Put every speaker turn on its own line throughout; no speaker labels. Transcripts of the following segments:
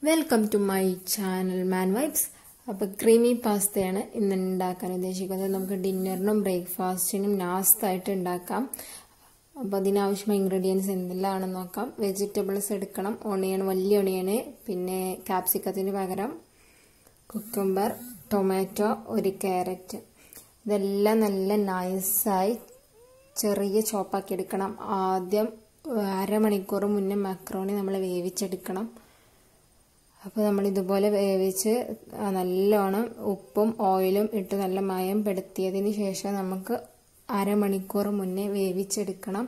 welcome to my channel man vibes അപ്പോൾ creamy പാസ്തയാണ് ഇന്ന് ഉണ്ടാക്കാൻ ഉദ്ദേശിക്കുന്നത് നമുക്ക് ഡിന്നറിനും ബ്രേക്ക്ഫാസ്റ്റിനും നാസ്തായിട്ട് ഉണ്ടാക്കാം അപ്പോൾ അതിനാവശ്യമായ ഇൻഗ്രീഡിയൻസ് എന്തെല്ലാമാണെന്ന് നോക്കാം വെജിറ്റബിൾസ് എടുക്കണം ഒണിയൺ വലിയ ഒണിയന് പിന്നെ ക്യാപ്സിക്കത്തിന് പകരം കുക്കുംബർ ടൊമാറ്റോ ഒരു ക്യാരറ്റ് ഇതെല്ലാം നല്ല നൈസായി ചെറിയ ചോപ്പാക്കി എടുക്കണം ആദ്യം അരമണിക്കൂർ മുന്നേ മക്രോണി നമ്മൾ വേവിച്ചെടുക്കണം അപ്പോൾ നമ്മൾ ഇതുപോലെ വേവിച്ച് നല്ലോണം ഉപ്പും ഓയിലും ഇട്ട് നല്ല മയം പെടുത്തിയതിന് ശേഷം നമുക്ക് അരമണിക്കൂർ മുന്നേ വേവിച്ചെടുക്കണം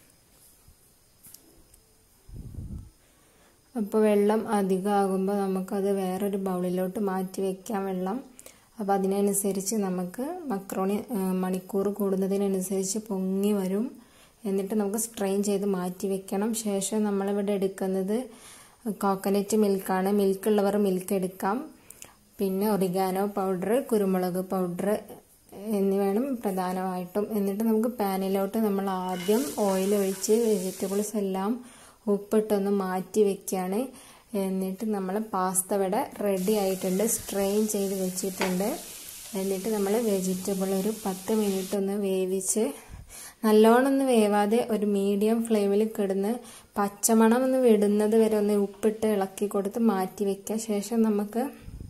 അപ്പോൾ വെള്ളം അധികമാകുമ്പോൾ നമുക്കത് വേറൊരു ബൗളിലോട്ട് മാറ്റി വെക്കാം വെള്ളം അപ്പോൾ അതിനനുസരിച്ച് നമുക്ക് മക്രോണി മണിക്കൂർ കൂടുന്നതിനനുസരിച്ച് പൊങ്ങി വരും എന്നിട്ട് നമുക്ക് സ്ട്രെയിൻ ചെയ്ത് മാറ്റി വെക്കണം ശേഷം നമ്മളിവിടെ എടുക്കുന്നത് കോക്കനറ്റ് മിൽക്കാണ് മിൽക്ക് ഉള്ളവർ മിൽക്ക് എടുക്കാം പിന്നെ ഒറിഗാനോ പൗഡർ കുരുമുളക് പൗഡർ എന്നിവയാണ് പ്രധാനമായിട്ടും എന്നിട്ട് നമുക്ക് പാനിലോട്ട് നമ്മൾ ആദ്യം ഓയിൽ ഒഴിച്ച് വെജിറ്റബിൾസ് എല്ലാം ഉപ്പിട്ടൊന്ന് മാറ്റി വെക്കുകയാണ് എന്നിട്ട് നമ്മൾ പാസ്ത ഇവിടെ റെഡി ആയിട്ടുണ്ട് സ്ട്രെയിൻ ചെയ്ത് വെച്ചിട്ടുണ്ട് എന്നിട്ട് നമ്മൾ വെജിറ്റബിൾ ഒരു പത്ത് മിനിറ്റ് ഒന്ന് വേവിച്ച് നല്ലോണം ഒന്ന് വേവാതെ ഒരു മീഡിയം ഫ്ലെയിമിൽ കിടന്ന് പച്ചമണം ഒന്ന് വിടുന്നത് വരെ ഒന്ന് ഉപ്പിട്ട് ഇളക്കി കൊടുത്ത് മാറ്റി വെക്കുക ശേഷം നമുക്ക്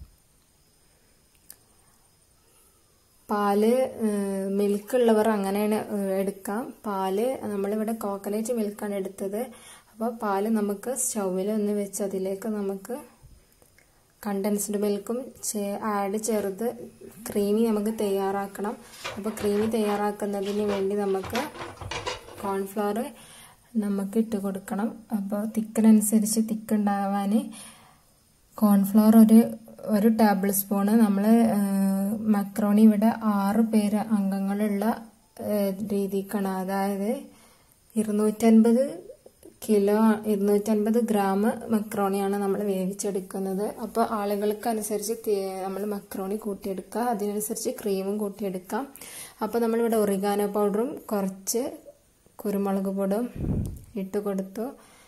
പാല് മിൽക്ക് ഉള്ളവർ അങ്ങനെയാണ് എടുക്കാം പാല് നമ്മളിവിടെ കോക്കനറ്റ് മിൽക്കാണ് എടുത്തത് അപ്പോൾ പാല് നമുക്ക് സ്റ്റൗവിൽ ഒന്ന് വെച്ച് അതിലേക്ക് നമുക്ക് കണ്ടൻസ്ഡ് മിൽക്കും ആഡ് ചേർത്ത് ക്രീമി നമുക്ക് തയ്യാറാക്കണം അപ്പോൾ ക്രീമി തയ്യാറാക്കുന്നതിന് വേണ്ടി നമുക്ക് കോൺഫ്ലവർ നമുക്ക് ഇട്ട് കൊടുക്കണം അപ്പോൾ തിക്കനനുസരിച്ച് തിക്ക് ഉണ്ടാവാൻ കോൺഫ്ലവർ ഒരു ഒരു ടേബിൾ സ്പൂണ് നമ്മൾ മക്രോണി ഇവിടെ ആറ് പേര് അംഗങ്ങളുള്ള രീതിക്കാണ് അതായത് ഇരുന്നൂറ്റൻപത് കിലോ ഇരുന്നൂറ്റൻപത് ഗ്രാം മക്രോണിയാണ് നമ്മൾ വേവിച്ചെടുക്കുന്നത് അപ്പോൾ ആളുകൾക്ക് അനുസരിച്ച് നമ്മൾ മക്രോണി കൂട്ടിയെടുക്കുക അതിനനുസരിച്ച് ക്രീമും കൂട്ടിയെടുക്കാം അപ്പോൾ നമ്മളിവിടെ ഒറിഗാനോ പൗഡറും കുറച്ച് കുരുമുളക് പൊടിയും ഇട്ട് കൊടുത്തു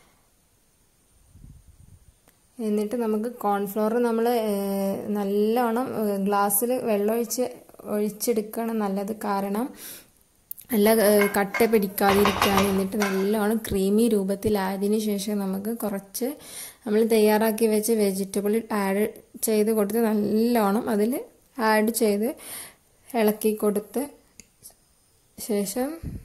എന്നിട്ട് നമുക്ക് കോൺഫ്ലോർ നമ്മൾ നല്ലോണം ഗ്ലാസ്സിൽ വെള്ളം ഒഴിച്ച് ഒഴിച്ചെടുക്കുകയാണ് നല്ലത് കാരണം നല്ല കട്ട പിടിക്കാതിരിക്കാൻ എന്നിട്ട് നല്ലോണം ക്രീമി രൂപത്തിലായതിനു ശേഷം നമുക്ക് കുറച്ച് നമ്മൾ തയ്യാറാക്കി വെച്ച് വെജിറ്റബിൾ ആഡ് ചെയ്ത് കൊടുത്ത് നല്ലോണം അതിൽ ആഡ് ചെയ്ത് ഇളക്കി കൊടുത്ത് ശേഷം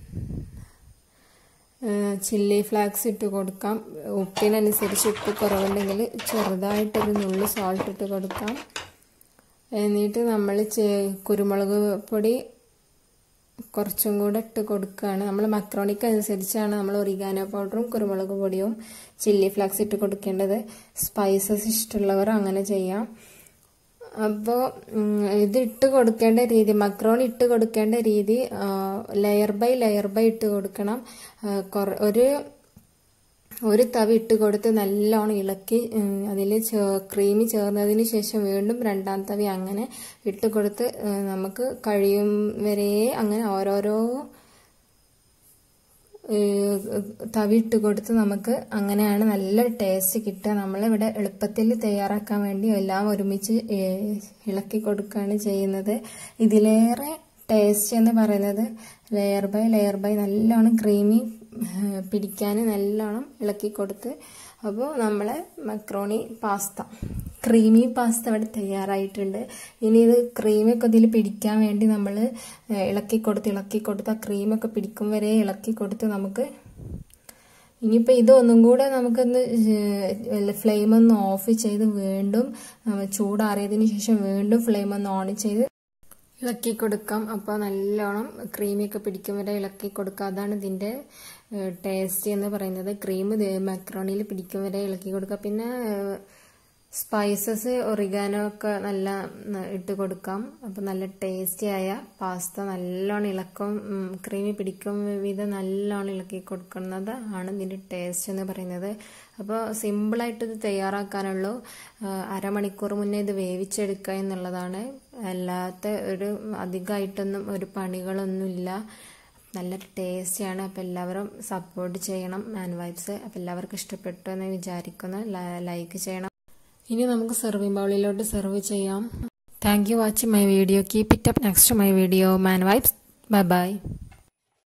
ചില്ലി ഫ്ലാക്സ് ഇട്ട് കൊടുക്കാം ഉപ്പിനനുസരിച്ച് ഉപ്പ് കുറവുണ്ടെങ്കിൽ ചെറുതായിട്ടൊരു നുള്ളി സോൾട്ട് ഇട്ട് കൊടുക്കാം എന്നിട്ട് നമ്മൾ കുരുമുളക് പൊടി കുറച്ചും കൂടെ ഇട്ട് കൊടുക്കുകയാണ് നമ്മൾ മക്രോണിക്ക് അനുസരിച്ചാണ് നമ്മൾ ഒറിഗാനോ പൗഡറും കുരുമുളക് പൊടിയും ചില്ലി ഫ്ലാക്സ് ഇട്ട് കൊടുക്കേണ്ടത് സ്പൈസസ് ഇഷ്ടമുള്ളവർ അങ്ങനെ ചെയ്യാം അപ്പോൾ ഇത് ഇട്ട് കൊടുക്കേണ്ട രീതി മക്രോണി ഇട്ട് കൊടുക്കേണ്ട രീതി ലെയർ ബൈ ലെയർ ബൈ ഇട്ട് കൊടുക്കണം ഒരു ഒരു തവി ഇട്ട് കൊടുത്ത് നല്ലോണം ഇളക്കി അതിൽ ക്രീമി ചേർന്നതിന് ശേഷം വീണ്ടും രണ്ടാം തവി അങ്ങനെ ഇട്ട് കൊടുത്ത് നമുക്ക് കഴിയും വരെ അങ്ങനെ ഓരോരോ തവി ഇട്ട് കൊടുത്ത് നമുക്ക് അങ്ങനെയാണ് നല്ല ടേസ്റ്റ് കിട്ടുക നമ്മളിവിടെ എളുപ്പത്തിൽ തയ്യാറാക്കാൻ വേണ്ടി എല്ലാം ഒരുമിച്ച് ഇളക്കി കൊടുക്കുകയാണ് ചെയ്യുന്നത് ഇതിലേറെ ടേസ്റ്റ് എന്ന് പറയുന്നത് ലെയർ ബൈ ലെയർ ബൈ നല്ലോണം ക്രീമി പിടിക്കാൻ നല്ലോണം ഇളക്കി കൊടുത്ത് അപ്പോൾ നമ്മൾ മക്രോണി പാസ്ത ക്രീമി പാസ്ത ഇവിടെ തയ്യാറായിട്ടുണ്ട് ഇനി ഇത് ക്രീമൊക്കെ ഇതിൽ പിടിക്കാൻ വേണ്ടി നമ്മൾ ഇളക്കി കൊടുത്ത് ഇളക്കി കൊടുത്ത് ആ ക്രീമൊക്കെ പിടിക്കും വരെ ഇളക്കി കൊടുത്ത് നമുക്ക് ഇനിയിപ്പോൾ ഇതൊന്നും കൂടെ നമുക്കൊന്ന് ഫ്ലെയിം ഒന്ന് ഓഫ് ചെയ്ത് വീണ്ടും ചൂടാറിയതിന് ശേഷം വീണ്ടും ഫ്ലെയിം ഒന്ന് ഓൺ ചെയ്ത് ഇളക്കി കൊടുക്കാം അപ്പോൾ നല്ലോണം ക്രീമൊക്കെ പിടിക്കും വരെ ഇളക്കി കൊടുക്കുക അതാണ് ഇതിൻ്റെ ടേസ്റ്റ് എന്ന് പറയുന്നത് ക്രീം മക്രോണിയിൽ പിടിക്കും വരെ ഇളക്കി കൊടുക്കുക പിന്നെ സ്പൈസസ് ഒറിഗാനോ ഒക്കെ നല്ല ഇട്ട് കൊടുക്കാം അപ്പോൾ നല്ല ടേസ്റ്റി ആയ പാസ്ത നല്ലോണം ഇളക്കം ക്രീമി പിടിക്കും വിധം നല്ലോണം ഇളക്കി കൊടുക്കുന്നത് ആണ് ഇതിൻ്റെ ടേസ്റ്റ് എന്ന് പറയുന്നത് അപ്പോൾ സിമ്പിളായിട്ട് ഇത് തയ്യാറാക്കാനുള്ളൂ അരമണിക്കൂർ മുന്നേ ഇത് വേവിച്ചെടുക്കുക എന്നുള്ളതാണ് അല്ലാത്ത ഒരു അധികമായിട്ടൊന്നും ഒരു പണികളൊന്നുമില്ല നല്ല ടേസ്റ്റിയാണ് അപ്പോൾ എല്ലാവരും സപ്പോർട്ട് ചെയ്യണം മാൻ വൈബ്സ് അപ്പോൾ എല്ലാവർക്കും ഇഷ്ടപ്പെട്ടു എന്ന് വിചാരിക്കുന്നു ലൈക്ക് ചെയ്യണം ഇനി നമുക്ക് സെർവിങ് ബൗളിലോട്ട് സെർവ് ചെയ്യാം thank you watching my video keep it up next my video man vibes bye by